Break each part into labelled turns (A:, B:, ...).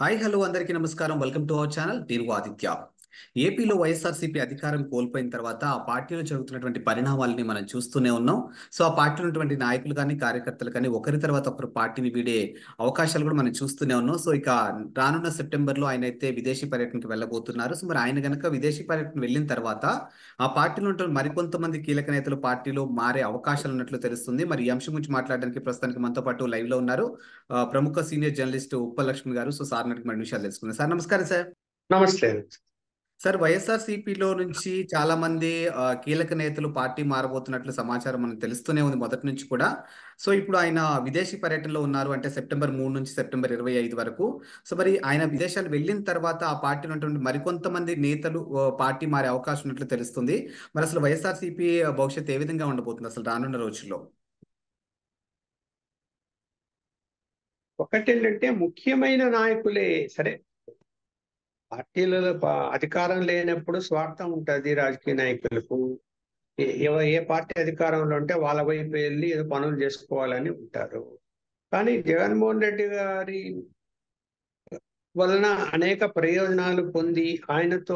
A: Hi hello అందరికీ నమస్కారం welcome to our channel నేను ఆదిత్య ఏపీలో వైఎస్ఆర్సీపీ అధికారం కోల్పోయిన తర్వాత ఆ పార్టీలో జరుగుతున్నటువంటి పరిణామాలని మనం చూస్తూనే ఉన్నాం సో ఆ పార్టీలో ఉన్నటువంటి నాయకులు కానీ కార్యకర్తలు కానీ ఒకరి తర్వాత ఒకరు పార్టీని వీడే అవకాశాలు కూడా మనం చూస్తూనే ఉన్నాం సో ఇక రానున్న సెప్టెంబర్ లో ఆయన అయితే విదేశీ పర్యటనకి వెళ్ళబోతున్నారు సో మరి ఆయన గనక విదేశీ పర్యటన వెళ్ళిన తర్వాత ఆ పార్టీలో ఉన్న మరికొంతమంది కీలక నేతలు పార్టీలో మారే అవకాశాలు ఉన్నట్లు తెలుస్తుంది మరి ఈ అంశం గురించి మాట్లాడడానికి ప్రస్తుతానికి మనతో పాటు లైవ్ లో ఉన్నారు ఆ, ప్రముఖ సీనియర్ జర్నలిస్ట్ ఉప్పలక్ష్మి గారు సో సార్ నడికి మరి విషయాలు తెలుసుకుందాం సార్ నమస్కారం సార్
B: నమస్తే
A: సార్ వైఎస్ఆర్ సిపిలో నుంచి చాలా మంది ఆ, కీలక నేతలు పార్టీ మారబోతున్నట్లు సమాచారం మనకు తెలుస్తూనే ఉంది మొదటి నుంచి కూడా సో ఇప్పుడు ఆయన విదేశీ పర్యటనలో ఉన్నారు అంటే సెప్టెంబర్ మూడు నుంచి సెప్టెంబర్ ఇరవై ఐదు వరకు సో మరి ఆయన విదేశాలు వెళ్ళిన తర్వాత ఆ పార్టీలో ఉన్నటువంటి మరికొంతమంది నేతలు ఆ, పార్టీ మారే అవకాశం ఉన్నట్లు తెలుస్తుంది మరి అసలు వైఎస్ఆర్ సిపి భవిష్యత్తు ఏ విధంగా ఉండబోతుంది అసలు రానున్న రోజుల్లో
B: ఒకటి ఏంటంటే ముఖ్యమైన నాయకులే సరే పార్టీలలో ప- అధికారం లేనప్పుడు స్వార్థం ఉంటుంది రాజకీయ నాయకులకు ఏ- ఎవ- ఏ పార్టీ అధికారంలో ఉంటే వాళ్ళ వైపు వెళ్ళి ఏదో పనులు చేసుకోవాలని ఉంటారు కానీ జగన్మోహన్ రెడ్డి గారి వలన అనేక ప్రయోజనాలు పొంది ఆయనతో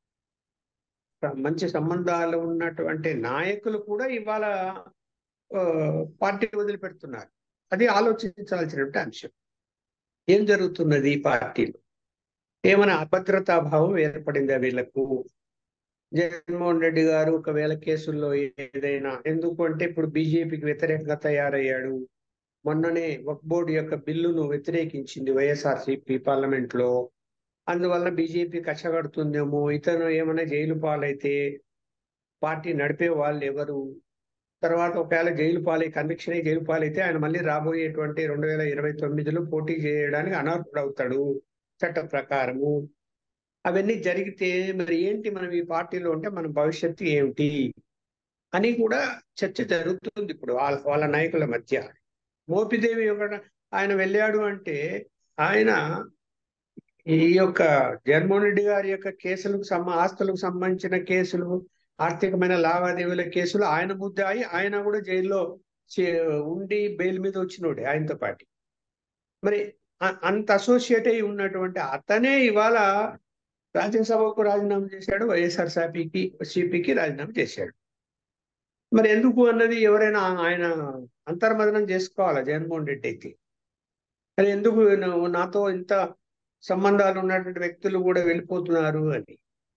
B: మంచి సంబంధాలు ఉన్నటువంటి నాయకులు కూడా ఇవాళ ఆ, పార్టీ వదిలిపెడుతున్నారు అది ఆలోచించాల్సినటువంటి అంశం ఏం జరుగుతున్నది ఈ పార్టీలో ఏమైనా అభద్రతా భావం ఏర్పడిందా వీళ్ళకు జగన్మోహన్ రెడ్డి గారు ఒకవేళ కేసుల్లో ఏదైనా ఎందుకు అంటే ఇప్పుడు బీజేపీకి వ్యతిరేకంగా తయారయ్యాడు మొన్ననే వక్ బోర్డు యొక్క బిల్లును వ్యతిరేకించింది వైఎస్ఆర్సీపీ పార్లమెంట్ లో అందువల్ల బీజేపీ కచ్చగడుతుందేమో ఇతను ఏమైనా జైలు పాలైతే పార్టీ నడిపే వాళ్ళు ఎవరు తర్వాత ఒకవేళ జైలు పాలై కన్విక్షన్ అయి జైలు పాలైతే ఆయన మళ్ళీ రాబోయేటువంటి రెండు వేల ఇరవై తొమ్మిదిలో పోటీ చేయడానికి అనర్హుడు అవుతాడు చట్ట ప్రకారము అవన్నీ జరిగితే మరి ఏంటి మనం ఈ పార్టీలో ఉంటే మన భవిష్యత్తు ఏమిటి అని కూడా చర్చ జరుగుతుంది ఇప్పుడు వాళ్ళ వాళ్ళ నాయకుల మధ్య మోపిదేవి ఒక ఆయన వెళ్ళాడు అంటే ఆయన ఈ యొక్క జగన్మోహన్ రెడ్డి గారి యొక్క కేసులకు సంబ ఆస్తులకు సంబంధించిన కేసులు ఆర్థికమైన లావాదేవీల కేసులు ఆయన ముద్దాయి ఆయన కూడా జైల్లో చే- ఉండి బెయిల్ మీద వచ్చినోడే ఆయనతో పాటు మరి అ- అంత అసోసియేట్ అయి ఉన్నటువంటి అతనే ఇవాళ రాజ్యసభకు రాజీనామా చేశాడు వైఎస్ఆర్ సిపికి సిపికి రాజీనామా చేశాడు మరి ఎందుకు అన్నది ఎవరైనా ఆయన అంతర్మదనం చేసుకోవాలా జగన్మోహన్ రెడ్డి అయితే మరి ఎందుకు నువ్వు నాతో ఇంత సంబంధాలు ఉన్నటువంటి వ్యక్తులు కూడా వెళ్ళిపోతున్నారు అని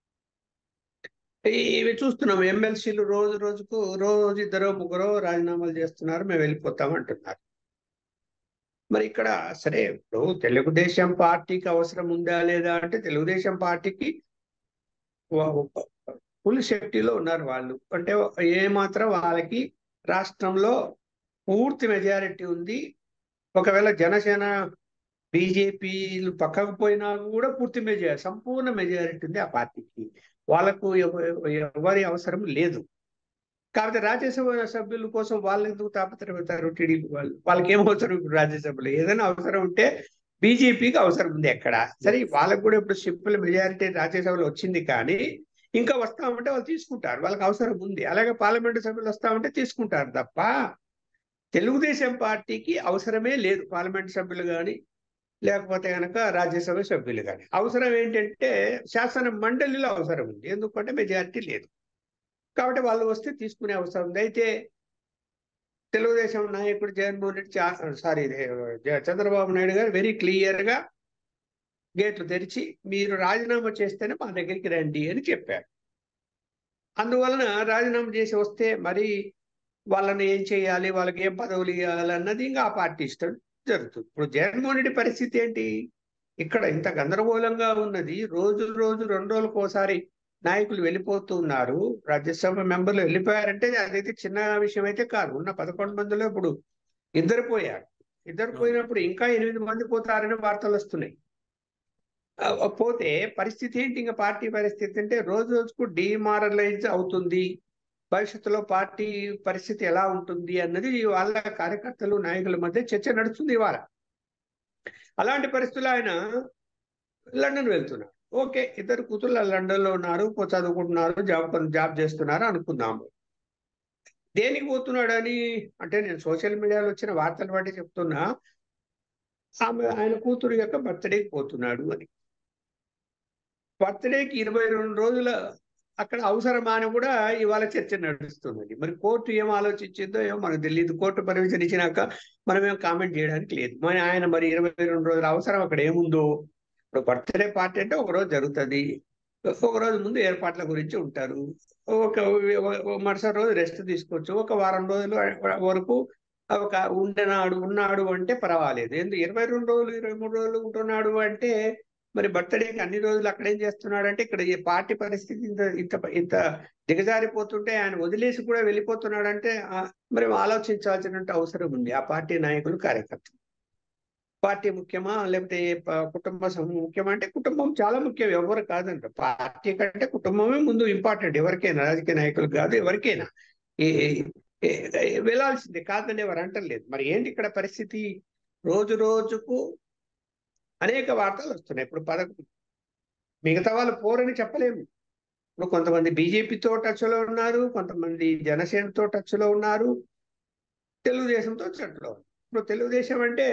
B: ఇవి చూస్తున్నాం ఎమ్మెల్సీలు రోజు రోజుకు రోజు ఇద్దరు ముగ్గురు రాజీనామాలు చేస్తున్నారు మేము వెళ్ళిపోతాం అంటున్నారు మరి ఇక్కడ సరే ఇప్పుడు తెలుగుదేశం పార్టీకి అవసరం ఉందా లేదా అంటే తెలుగుదేశం పార్టీకి ఫుల్ శక్తిలో ఉన్నారు వాళ్ళు అంటే ఏ మాత్రం వాళ్ళకి రాష్ట్రంలో పూర్తి మెజారిటీ ఉంది ఒకవేళ జనసేన బీజేపీలు పక్కకు పోయినా కూడా పూర్తి మెజారిటీ సంపూర్ణ మెజారిటీ ఉంది ఆ పార్టీకి వాళ్ళకు ఎవ- ఎవరి అవసరం లేదు కాకపోతే రాజ్యసభ సభ్యుల కోసం వాళ్ళు ఎందుకు తాపత్రపడతారు టీడీపీ వాళ్ళు వాళ్ళకి ఏం అవసరం ఇప్పుడు రాజ్యసభలో ఏదైనా అవసరం ఉంటే బీజేపీకి అవసరం ఉంది ఎక్కడ సరే వాళ్ళకు కూడా ఇప్పుడు సింపుల్ మెజారిటీ రాజ్యసభలో వచ్చింది కానీ ఇంకా వస్తామంటే వాళ్ళు తీసుకుంటారు వాళ్ళకి అవసరం ఉంది అలాగే పార్లమెంటు సభ్యులు వస్తామంటే తీసుకుంటారు తప్ప తెలుగుదేశం పార్టీకి అవసరమే లేదు పార్లమెంటు సభ్యులు కానీ లేకపోతే కనుక రాజ్యసభ సభ్యులు కానీ అవసరం ఏంటంటే శాసన మండలిలో అవసరం ఉంది ఎందుకంటే మెజారిటీ లేదు కాబట్టి వాళ్ళు వస్తే తీసుకునే అవసరం ఉంది అయితే తెలుగుదేశం నాయకుడు జగన్మోహన్ రెడ్డి చా- సారీ జ- చంద్రబాబు నాయుడు గారు వెరీ క్లియర్ గా గేట్లు తెరిచి మీరు రాజీనామా చేస్తేనే మా దగ్గరికి రండి అని చెప్పారు అందువలన రాజీనామా చేసి వస్తే మరి వాళ్ళని ఏం చేయాలి వాళ్ళకి ఏం పదవులు ఇవ్వాలి అన్నది ఇంకా ఆ పార్టీ ఇష్టం జరుగుతుంది ఇప్పుడు జగన్మోహన్ రెడ్డి పరిస్థితి ఏంటి ఇక్కడ ఇంత గందరగోళంగా ఉన్నది రోజు రోజు రెండు రోజులకు ఒకసారి నాయకులు వెళ్ళిపోతున్నారు రాజ్యసభ మెంబర్లు వెళ్ళిపోయారంటే అదైతే చిన్న విషయం అయితే కాదు ఉన్న పదకొండు మందిలో ఇప్పుడు ఇద్దరు పోయారు ఇద్దరు పోయినప్పుడు ఇంకా ఎనిమిది మంది పోతారని వార్తలు వస్తున్నాయి ఆ, పోతే పరిస్థితి ఏంటి ఇంకా పార్టీ పరిస్థితి అంటే రోజు రోజుకు డిమారలైజ్ అవుతుంది భవిష్యత్తులో పార్టీ పరిస్థితి ఎలా ఉంటుంది అన్నది వాళ్ళ కార్యకర్తలు నాయకుల మధ్య చర్చ నడుస్తుంది ఇవాళ అలాంటి పరిస్థితుల్లో ఆయన లండన్ వెళ్తున్నారు ఓకే ఇద్దరు కూతుర్లు లండన్ లో ఉన్నారు పో- చదువుకుంటున్నారు జాబ్ జాబ్ చేస్తున్నారు అనుకుందాము దేనికి పోతున్నాడు అని అంటే నేను సోషల్ మీడియాలో వచ్చిన వార్తలు బట్టి చెప్తున్నా ఆమె ఆయన కూతురు యొక్క బర్త్డేకి పోతున్నాడు అని బర్త్డేకి ఇరవై రెండు రోజుల అక్కడ అవసరమా అని కూడా ఇవాళ చర్చ నడుస్తున్నది మరి కోర్టు ఏం ఆలోచించిందో ఏమో మనకు తెలియదు కోర్టు పర్మిషన్ ఇచ్చినాక మనం ఏం కామెంట్ చేయడానికి లేదు మరి ఆయన మరి ఇరవై రెండు రోజుల అవసరం అక్కడ ఏముందో ఇప్పుడు బర్త్డే పార్టీ అంటే ఒక రోజు జరుగుతుంది ఒక రోజు ముందు ఏర్పాట్ల గురించి ఉంటారు ఒక మరుసటి రోజు రెస్ట్ తీసుకోవచ్చు ఒక వారం రోజులు వరకు ఒక ఉండనాడు ఉన్నాడు అంటే పర్వాలేదు ఎందుకు ఇరవై రెండు రోజులు ఇరవై మూడు రోజులు ఉంటున్నాడు అంటే మరి బర్త్డేకి అన్ని రోజులు అక్కడేం చేస్తున్నాడు అంటే ఇక్కడ ఈ పార్టీ పరిస్థితి ఇంత ఇంత ఇంత దిగజారిపోతుంటే ఆయన వదిలేసి కూడా వెళ్ళిపోతున్నాడు అంటే మరి ఆలోచించాల్సిన అవసరం ఉంది ఆ పార్టీ నాయకులు కార్యకర్తలు పార్టీ ముఖ్యమా లేకపోతే కుటుంబ ముఖ్యమా అంటే కుటుంబం చాలా ముఖ్యం ఎవరు కాదంట పార్టీ కంటే కుటుంబమే ముందు ఇంపార్టెంట్ ఎవరికైనా రాజకీయ నాయకులు కాదు ఎవరికైనా వెళ్ళాల్సిందే కాదని ఎవరు అంటలేదు మరి ఏంటి ఇక్కడ పరిస్థితి రోజు రోజుకు అనేక వార్తలు వస్తున్నాయి ఇప్పుడు పదకొండు మిగతా వాళ్ళు పోరని చెప్పలేము ఇప్పుడు కొంతమంది బీజేపీతో టచ్లో ఉన్నారు కొంతమంది జనసేనతో టచ్లో ఉన్నారు తెలుగుదేశంతో టచ్లో ఇప్పుడు తెలుగుదేశం అంటే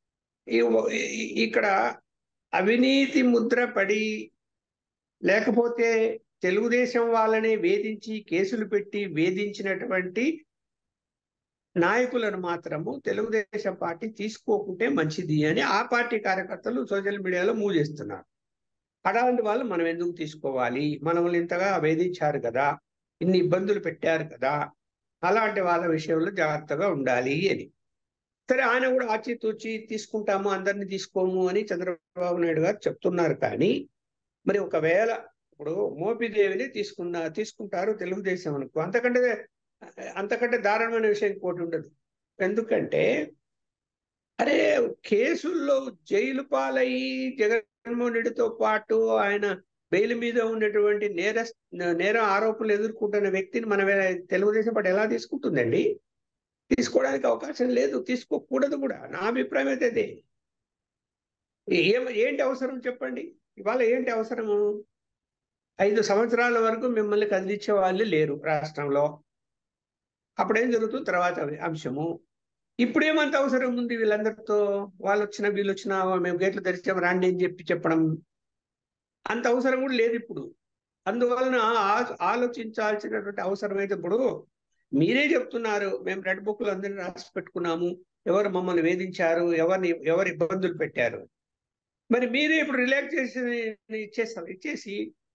B: ఇక్కడ అవినీతి ముద్ర పడి లేకపోతే తెలుగుదేశం వాళ్ళని వేధించి కేసులు పెట్టి వేధించినటువంటి నాయకులను మాత్రము తెలుగుదేశం పార్టీ తీసుకోకుంటే మంచిది అని ఆ పార్టీ కార్యకర్తలు సోషల్ మీడియాలో మూవ్ చేస్తున్నారు అలాంటి వాళ్ళు మనం ఎందుకు తీసుకోవాలి మనల్ని ఇంతగా వేధించారు కదా ఇన్ని ఇబ్బందులు పెట్టారు కదా అలాంటి వాళ్ళ విషయంలో జాగ్రత్తగా ఉండాలి అని సరే ఆయన కూడా ఆచితూచి తీసుకుంటాము అందరినీ తీసుకోము అని చంద్రబాబు నాయుడు గారు చెప్తున్నారు కానీ మరి ఒకవేళ ఇప్పుడు మోపిదేవిని తీసుకున్న తీసుకుంటారు తెలుగుదేశం అనుకో అంతకంటే అంతకంటే దారుణమైన విషయం ఇంకోటి ఉండదు ఎందుకంటే అరే కేసుల్లో జైలు పాలయ్యి జగన్మోహన్ రెడ్డితో పాటు ఆయన బెయిల్ మీద ఉన్నటువంటి నేర నేర ఆరోపణలు ఎదుర్కొంటున్న వ్యక్తిని మన తెలుగుదేశం పార్టీ ఎలా తీసుకుంటుందండి తీసుకోవడానికి అవకాశం లేదు తీసుకోకూడదు కూడా నా అభిప్రాయం అయితే అదే ఏం ఏంటి అవసరం చెప్పండి ఇవాళ ఏంటి అవసరము ఐదు సంవత్సరాల వరకు మిమ్మల్ని కదిలించే వాళ్ళు లేరు రాష్ట్రంలో అప్పుడేం జరుగుతుంది తర్వాత అంశము ఇప్పుడేమంత అవసరం ఉంది వీళ్ళందరితో వాళ్ళు వచ్చినా వీళ్ళు వచ్చినా మేము గేట్లు తెరిచాము రాండి అని చెప్పి చెప్పడం అంత అవసరం కూడా లేదు ఇప్పుడు అందువలన ఆలోచించాల్సినటువంటి అవసరం అయితే ఇప్పుడు మీరే చెప్తున్నారు మేము రెడ్ బుక్లు అందరినీ రాసి పెట్టుకున్నాము ఎవరు మమ్మల్ని వేధించారు ఎవరిని ఎవరు ఇబ్బందులు పెట్టారు మరి మీరే ఇప్పుడు రిలాక్సేషన్ ఇచ్చేస్తారు ఇచ్చేసి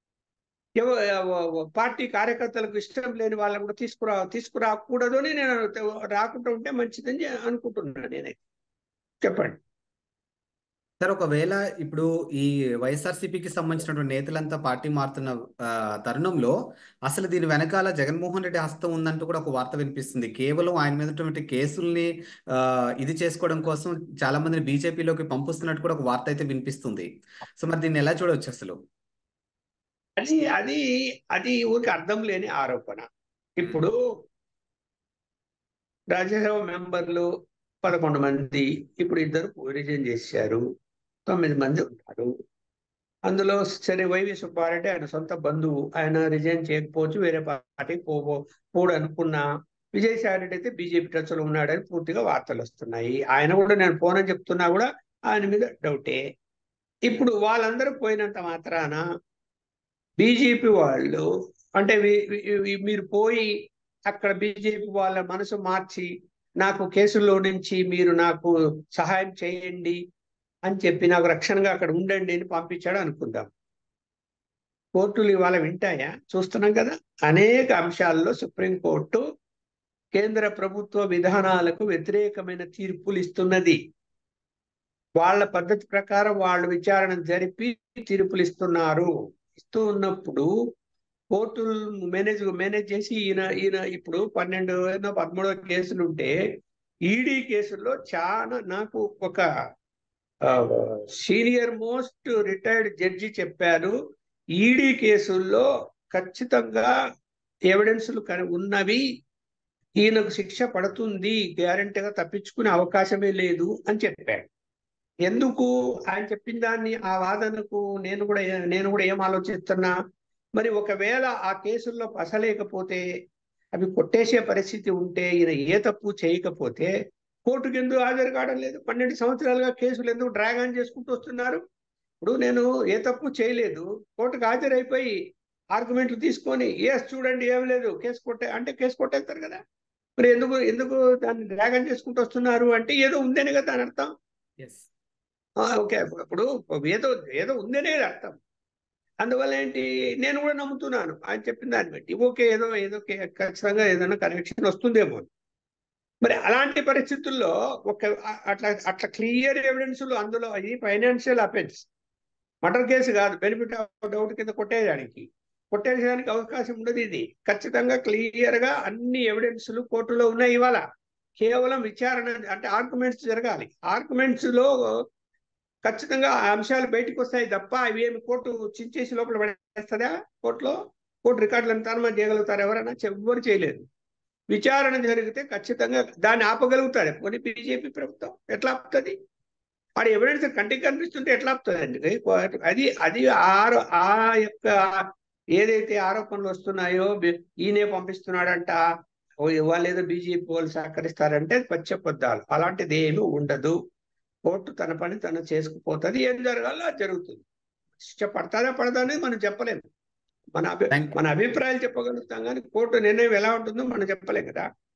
B: పార్టీ కార్యకర్తలకు ఇష్టం లేని వాళ్ళని కూడా తీసుకురా తీసుకురాకూడదు అని నేను రాకుండా ఉంటే మంచిదని అనుకుంటున్నాను నేనైతే చెప్పండి
A: సార్ ఒకవేళ ఇప్పుడు ఈ వైఎస్ఆర్సీపీకి సంబంధించినటువంటి నేతలంతా పార్టీ మారుతున్న తరుణంలో అసలు దీని వెనకాల జగన్మోహన్ రెడ్డి హస్తం ఉందంటూ కూడా ఒక వార్త వినిపిస్తుంది కేవలం ఆయన మీద కేసుల్ని ఇది చేసుకోవడం కోసం చాలా మందిని బీజేపీలోకి పంపిస్తున్నట్టు కూడా ఒక వార్త అయితే వినిపిస్తుంది సో మరి దీన్ని ఎలా చూడవచ్చు అసలు
B: అది అది అది ఊరికి అర్థం లేని ఆరోపణ ఇప్పుడు రాజ్యసభ మెంబర్లు పదకొండు మంది ఇప్పుడు ఇద్దరు రిజైన్ చేశారు తొమ్మిది మంది ఉన్నారు అందులో సరే వైవి సుబ్బారెడ్డి ఆయన సొంత బంధువు ఆయన రిజైన్ చేయకపోవచ్చు వేరే పార్టీకి పో పోడు అనుకున్నా విజయసాయి రెడ్డి అయితే బీజేపీ టచ్లో ఉన్నాడని పూర్తిగా వార్తలు వస్తున్నాయి ఆయన కూడా నేను పోనని చెప్తున్నా కూడా ఆయన మీద డౌటే ఇప్పుడు వాళ్ళందరూ పోయినంత మాత్రాన బీజేపీ వాళ్ళు అంటే మీరు పోయి అక్కడ బీజేపీ వాళ్ళ మనసు మార్చి నాకు కేసుల్లో నుంచి మీరు నాకు సహాయం చేయండి అని చెప్పి నాకు రక్షణగా అక్కడ ఉండండి అని పంపించాడు అనుకుందాం కోర్టులు ఇవాళ వింటాయా చూస్తున్నాం కదా అనేక అంశాల్లో సుప్రీంకోర్టు కేంద్ర ప్రభుత్వ విధానాలకు వ్యతిరేకమైన తీర్పులు ఇస్తున్నది వాళ్ళ పద్ధతి ప్రకారం వాళ్ళు విచారణ జరిపి తీర్పులు ఇస్తున్నారు ఇస్తూ ఉన్నప్పుడు కోర్టులు మేనేజ్ మేనేజ్ చేసి ఈయన ఈయన ఇప్పుడు పన్నెండు పదమూడో కేసులు ఉంటే ఈడీ కేసుల్లో చాలా నాకు ఒక సీనియర్ మోస్ట్ రిటైర్డ్ జడ్జి చెప్పారు ఈడీ కేసుల్లో ఖచ్చితంగా ఎవిడెన్స్లు ఉన్నవి ఈయనకు శిక్ష పడుతుంది గ్యారంటీగా తప్పించుకునే అవకాశమే లేదు అని చెప్పాడు ఎందుకు ఆయన చెప్పిన దాన్ని ఆ వాదనకు నేను కూడా నేను కూడా ఏం ఆలోచిస్తున్నా మరి ఒకవేళ ఆ కేసుల్లో పసలేకపోతే అవి కొట్టేసే పరిస్థితి ఉంటే ఈయన ఏ తప్పు చేయకపోతే కోర్టుకు ఎందుకు హాజరు కావడం లేదు పన్నెండు సంవత్సరాలుగా కేసులు ఎందుకు డ్రాగ్ ఆన్ చేసుకుంటూ వస్తున్నారు ఇప్పుడు నేను ఏ తప్పు చేయలేదు కోర్టుకు హాజరైపోయి ఆర్గ్యుమెంట్లు తీసుకొని ఎస్ చూడండి ఏం లేదు కేసు కొట్టే అంటే కేసు కొట్టేస్తారు కదా మరి ఎందుకు ఎందుకు దాన్ని డ్రాగ్ ఆన్ చేసుకుంటూ వస్తున్నారు అంటే ఏదో ఉందనే కదా దాని అర్థం
A: ఎస్
B: ఆ, ఓకే ఇప్పుడు ఏదో ఏదో ఉందనే కదా అర్థం అందువల్ల ఏంటి నేను కూడా నమ్ముతున్నాను ఆయన చెప్పిన దాన్ని బట్టి ఓకే ఏదో ఏదో కే- ఖచ్చితంగా ఏదైనా కనెక్షన్ వస్తుందేమో అని. మరి అలాంటి పరిస్థితుల్లో ఒక అ- అట్లా అట్లా క్లియర్ ఎవిడెన్స్ అందులో అది ఫైనాన్షియల్ అఫెన్స్ మర్డర్ కేసు కాదు బెనిఫిట్ ఆఫ్ డౌట్ కింద కొట్టేయడానికి కొట్టేయడానికి అవకాశం ఉండదు ఇది ఖచ్చితంగా క్లియర్ గా అన్ని ఎవిడెన్స్లు కోర్టులో ఉన్నాయి ఇవాళ కేవలం విచారణ అంటే ఆర్గ్యుమెంట్స్ జరగాలి ఆర్గ్యుమెంట్స్ లో ఖచ్చితంగా ఆ అంశాలు బయటకు వస్తాయి తప్ప అవి ఏమి కోర్టు చించేసి లోపల పడేస్తుందా కోర్టులో కోర్టు రికార్డులను తర్మా చేయగలుగుతారు ఎవరైనా ఎవ్వరు చేయలేదు విచారణ జరిగితే ఖచ్చితంగా దాన్ని ఆపగలుగుతారు కొన్ని బీజేపీ ప్రభుత్వం ఎట్లా ఆపుతుంది వాడి ఎవిడెన్స్ కంటికి కనిపిస్తుంటే ఎట్లా ఆపుతుంది అది అది ఆరో ఆ యొక్క ఏదైతే ఆరోపణలు వస్తున్నాయో బి- ఈయనే పంపిస్తున్నాడంట ఓ వాళ్ళు ఏదో బీజేపీ వాళ్ళు సహకరిస్తారంటే పచ్చపద్దాలు అలాంటిది ఏమీ ఉండదు కోర్టు తన పని తను చేసుకుపోతుంది ఏం జరగాలో అది జరుగుతుంది శిక్ష పడతాదా పడదా అనేది మనం చెప్పలేము మన అభి
A: Thank you.
B: మన అభిప్రాయాలు చెప్పగలుగుతాం కానీ కోర్టు నిర్ణయం ఎలా ఉంటుందో మనం చెప్పలేం కదా